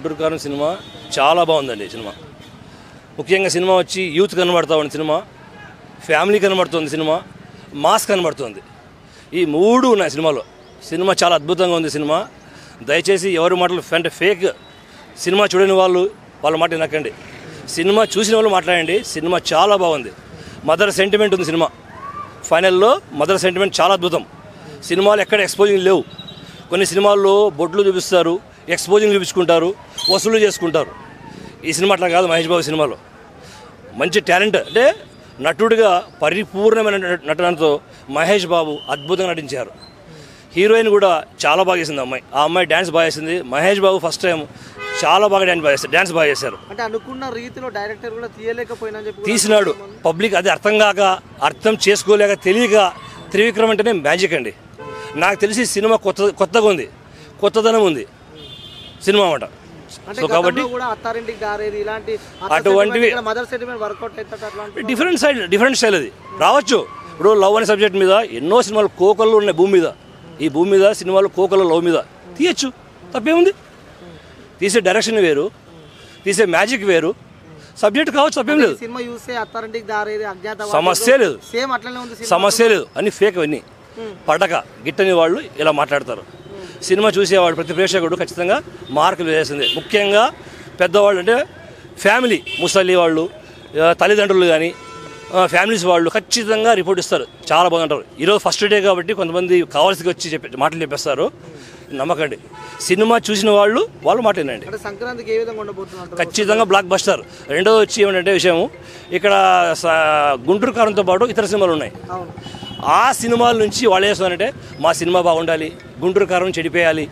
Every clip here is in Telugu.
గుంటూరు కారం సినిమా చాలా బాగుందండి సినిమా ముఖ్యంగా సినిమా వచ్చి యూత్ కనబడతా ఉంది సినిమా ఫ్యామిలీ కనబడుతుంది సినిమా మాస్ కనబడుతుంది ఈ మూడు ఉన్నాయి సినిమాలో సినిమా చాలా అద్భుతంగా ఉంది సినిమా దయచేసి ఎవరి మాటలు అంటే ఫేక్ సినిమా చూడని వాళ్ళు వాళ్ళ మాట వినకండి సినిమా చూసిన వాళ్ళు మాట్లాడండి సినిమా చాలా బాగుంది మదర్ సెంటిమెంట్ ఉంది సినిమా ఫైనల్లో మదర్ సెంటిమెంట్ చాలా అద్భుతం సినిమాలు ఎక్కడ ఎక్స్పోజింగ్ లేవు కొన్ని సినిమాల్లో బొడ్లు చూపిస్తారు ఎక్స్పోజింగ్ చూపించుకుంటారు వసూలు చేసుకుంటారు ఈ సినిమా అట్లా కాదు మహేష్ బాబు సినిమాలో మంచి టాలెంట్ అంటే నటుడిగా పరిపూర్ణమైన నట- నటనతో మహేష్ బాబు అద్భుతంగా నటించారు హీరోయిన్ కూడా చాలా బాగా చేసింది అమ్మాయి ఆ అమ్మాయి డ్యాన్స్ బాగా చేసింది మహేష్ బాబు ఫస్ట్ టైం చాలా బాగా డ్యాన్స్ బాగా చేశారు డ్యాన్స్ బాగా చేశారు అంటే అనుకున్న రీతిలో డైరెక్టర్ కూడా తీయలేకపోయినా చెప్పి కూడా తీసినాడు పబ్లిక్ అది అర్థం కాక అర్థం చేసుకోలేక తెలియక త్రివిక్రమ్ అంటేనే మ్యాజిక్ అండి నాకు తెలిసి సినిమా కొత్త కొత్తగా ఉంది కొత్తదనం ఉంది సినిమా అన్నమాట అంటే సో కాబట్టి గతంలో కూడా అత్తారింటికి దారేది ఇలాంటి అటువంటివి- మదర్ సెంటిమెంట్ వర్కౌట్ అవుతుంది అట్లాంటి డిఫరెంట్ సైడ్ డిఫరెంట్ స్టైల్ అది రావచ్చు ఇప్పుడు లవ్ అనే సబ్జెక్ట్ మీద ఎన్నో సినిమాలు కోకళ్ళు ఉన్నాయి భూమి మీద ఈ భూమి మీద సినిమాలు కోకళ్ళు లవ్ మీద తీయచ్చు తప్పేముంది తీసే డైరెక్షన్ వేరు తీసే మ్యాజిక్ వేరు సబ్జెక్ట్ కావచ్చు తప్పేం లేదు సినిమా చూస్తే అత్తారింటికి దారేది అజ్ఞాత సమస్య లేదు సేమ్ అట్లనే ఉంది సినిమా సమస్య లేదు అన్ని ఫేక్ అవన్నీ పడక గిట్టని వాళ్ళు ఇలా మాట్లాడతారు సినిమా చూసేవాడు ప్రతి ప్రేక్షకుడు ఖచ్చితంగా మార్కులు వేసింది ముఖ్యంగా పెద్దవాళ్ళు అంటే ఫ్యామిలీ ముసలి వాళ్ళు ఆ, తల్లిదండ్రులు కానీ ఫ్యామిలీస్ వాళ్ళు ఖచ్చితంగా రిపోర్ట్ ఇస్తారు చాలా బాగుంటారు ఈరోజు ఫస్ట్ డే కాబట్టి కొంతమంది కావాల్సి వచ్చి చెప్పి మాటలు చెప్పేస్తారు నమ్మకండి సినిమా చూసిన వాళ్ళు వాళ్ళు మాట వినండి అంటే సంక్రాంతికి ఏ విధంగా ఉండబోతున్నారు ఖచ్చితంగా బ్లాక్ బస్టర్ రెండోది వచ్చి ఏమంటే విషయం ఇక్కడ స- గుంటూరు కారంతో పాటు ఇతర సినిమాలు ఉన్నాయి అవును ఆ సినిమాల నుంచి వాళ్ళు చేస్తున్నారంటే మా సినిమా బాగుండాలి గుంటూరు కారం చెడిపోయాలి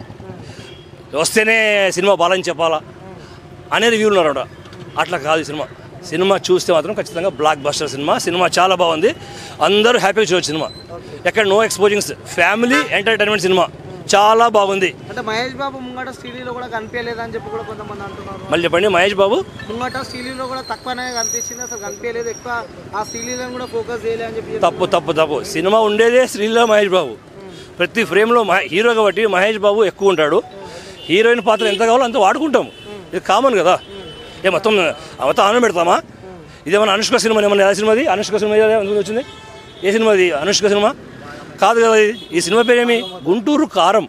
వస్తేనే సినిమా బాలని చెప్పాలా అనేది వ్యూ ఉన్నారట అట్లా కాదు ఈ సినిమా సినిమా చూస్తే మాత్రం ఖచ్చితంగా బ్లాక్ బస్టర్ సినిమా సినిమా చాలా బాగుంది అందరూ హ్యాపీగా చూడొచ్చు సినిమా ఎక్కడ no exposings family entertainment cinema చాలా బాగుంది అంటే మహేష్ బాబు ముంగట స్టీలీలో కూడా కనిపించలేదు అని చెప్పి కూడా కొంతమంది అంటున్నారు మళ్ళీ చెప్పండి మహేష్ బాబు ముంగట స్టీలీలో కూడా తక్కువనే కనిపించింది అసలు కనిపించలేదు ఎక్కువ ఆ స్టీలీలో కూడా ఫోకస్ చేయలేదు అని చెప్పి తప్పు తప్పు తప్పు సినిమా ఉండేదే శ్రీలీల మహేష్ బాబు ప్రతి ఫ్రేమ్లో మహే హీరో కాబట్టి మహేష్ బాబు ఎక్కువ ఉంటాడు హీరోయిన్ పాత్ర ఎంత కావాలో అంత వాడుకుంటాము ఇది కామన్ కదా ఏ మొత్తం మొత్తం ఆనంద పెడతామా ఇదేమన్నా అనుష్క సినిమా ఏమన్నా ఏ సినిమాది అనుష్క సినిమా ఏదో ఎందుకు వచ్చింది ఏ సినిమాది అనుష్క సినిమా కాదు కదా ఇది. ఈ సినిమా పేరేమి గుంటూరు కారం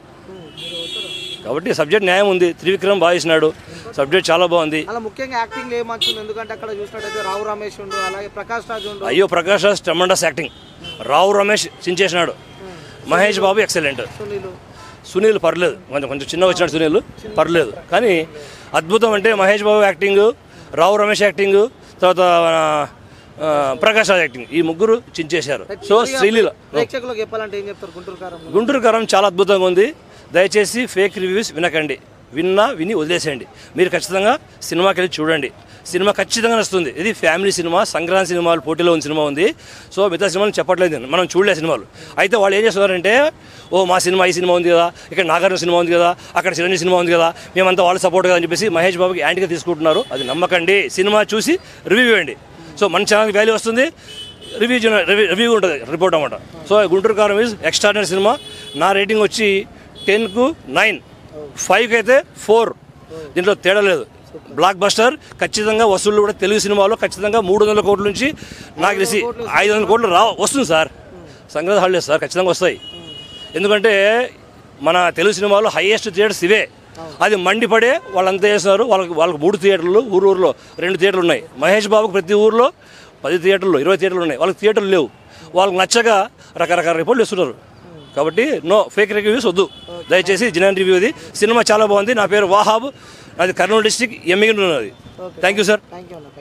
కాబట్టి సబ్జెక్ట్ న్యాయం ఉంది త్రివిక్రమ్ బాగా చేసినాడు సబ్జెక్ట్ చాలా బాగుంది అలా ముఖ్యంగా యాక్టింగ్ ఏమొచ్చింది ఎందుకంటే అక్కడ చూసినట్టయితే రావు రమేష్ ఉండు అలాగే ప్రకాష్ రాజ్ ఉండు అయ్యో ప్రకాష్ రాజ్ ట్రమండస్ యాక్టింగ్ రావు రమేష్ చించేసినాడు మహేష్ బాబు ఎక్సలెంట్ సునీలు సునీల్ పర్లేదు కొంచెం కొంచెం చిన్నగా వచ్చినాడు సునీల్ పర్లేదు కానీ అద్భుతం అంటే మహేష్ బాబు యాక్టింగ్ రావు రమేష్ యాక్టింగ్ తర్వాత మన, ఆ, ప్రకాష్ రాజ్ యాక్టింగ్ ఈ ముగ్గురు చించేశారు సో శ్రీలీల ప్రేక్షకులకు చెప్పాలంటే ఏం చెప్తారు గుంటూరు కారం గుంటూరు కారం చాలా అద్భుతంగా ఉంది దయచేసి ఫేక్ రివ్యూస్ వినకండి విన్నా విని వదిలేసేయండి మీరు ఖచ్చితంగా సినిమాకి వెళ్ళి చూడండి సినిమా ఖచ్చితంగా నచ్చుతుంది ఇది ఫ్యామిలీ సినిమా సంక్రాంతి సినిమాలు పోటీలో ఉన్న సినిమా ఉంది సో మిగతా సినిమాలు చెప్పట్లేదు నేను. మనం చూడలే సినిమాలు అయితే వాళ్ళు ఏం చేస్తున్నారంటే ఓ మా సినిమా ఈ సినిమా ఉంది కదా ఇక్కడ నాగార్జున సినిమా ఉంది కదా అక్కడ చిరంజీవి సినిమా ఉంది కదా మేమంతా వాళ్ళ సపోర్ట్ కదా అని చెప్పేసి మహేష్ బాబుకి యాంటీగా తీసుకుంటున్నారు అది నమ్మకండి సినిమా చూసి రివ్యూ ఇవ్వండి సో మన ఛానల్కి వాల్యూ వస్తుంది రివ్యూ జన- రివ్యూ రివ్యూ ఉంటుంది రిపోర్ట్ అన్నమాట so Guntur Kaaram is extraordinary cinema నా రేటింగ్ వచ్చి టెన్కు నైన్ ఫైవ్కి అయితే ఫోర్ దీంట్లో తేడా లేదు బ్లాక్ బస్టర్ ఖచ్చితంగా వసూళ్ళు కూడా తెలుగు సినిమాలో ఖచ్చితంగా మూడు వందల కోట్ల నుంచి నాకు తెలిసి ఐదు వందల కోట్లు రా వస్తుంది సార్ సంక్రాంతి హాలిడేస్ సార్ ఖచ్చితంగా వస్తాయి ఎందుకంటే మన తెలుగు సినిమాలో హైయెస్ట్ థియేటర్స్ ఇవే అది మండిపడే వాళ్ళంతా చేస్తున్నారు వాళ్ళకి వాళ్ళకి మూడు థియేటర్లు ఊరు ఊరిలో రెండు థియేటర్లు ఉన్నాయి మహేష్ బాబుకి ప్రతి ఊర్లో పది థియేటర్లు ఇరవై థియేటర్లు ఉన్నాయి వాళ్ళకి థియేటర్లు లేవు వాళ్ళకి నచ్చగా రకరకాల రిపోర్ట్లు ఇస్తున్నారు కాబట్టి నో ఫేక్ రివ్యూస్ వద్దు దయచేసి జినాన్ రివ్యూ ఇది సినిమా చాలా బాగుంది నా పేరు వాహాబ్ అది కర్నూలు డిస్టిక్ ఎమ్మిగి ఉన్నది thank you sir thank you అన్న